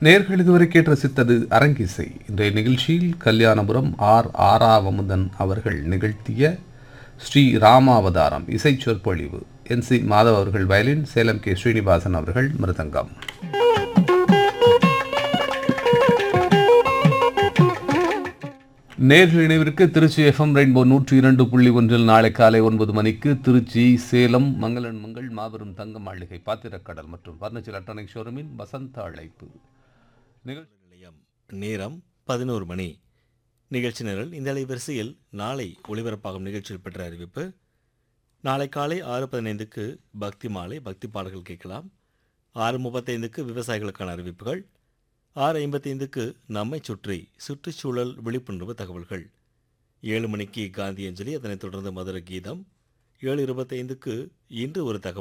நேர்கள் இதுவரை கேட்டு ரசித்தது அரங்கிசை இன்றைய நிகழ்ச்சியில் கல்யாணபுரம் ஆர் ஆராவமுதன் அவர்கள் நிகழ்த்திய ஸ்ரீ ராமாவதாரம் இசை சொற்பொழிவு என் சி மாதவ் அவர்கள் வயலின் சேலம் கே ஸ்ரீனிவாசன் அவர்கள் மிருதங்கம் நேர்கள் இணைவிற்கு திருச்சி எஃப்எம் ரெயின்போ நூற்றி இரண்டு புள்ளி ஒன்றில் நாளை காலை ஒன்பது மணிக்கு திருச்சி சேலம் மங்களன் மங்கள் மாபெரும் தங்க மாளிகை பாத்திரக்கடல் மற்றும் பர்னிச்சர் எலக்ட்ரானிக் ஷோரூமின் வசந்த அழைப்பு நிகழ்ச்சி நிலையம் நேரம் பதினோரு மணி நிகழ்ச்சி நிரல் இந்த அலைவரிசையில் நாளை ஒளிபரப்பாகும் நிகழ்ச்சியில் பெற்ற அறிவிப்பு நாளை காலை ஆறு பதினைந்துக்கு பக்தி மாலை பக்தி பாடல்கள் கேட்கலாம் ஆறு முப்பத்தைந்துக்கு விவசாயிகளுக்கான அறிவிப்புகள் ஆறு ஐம்பத்தைந்துக்கு நம்மை சுற்றி சுற்றுச்சூழல் விழிப்புணர்வு தகவல்கள் ஏழு மணிக்கு காந்தி அஞ்சலி அதனைத் தொடர்ந்து மதுர கீதம் ஏழு இருபத்தைந்துக்கு இன்று ஒரு தகவல்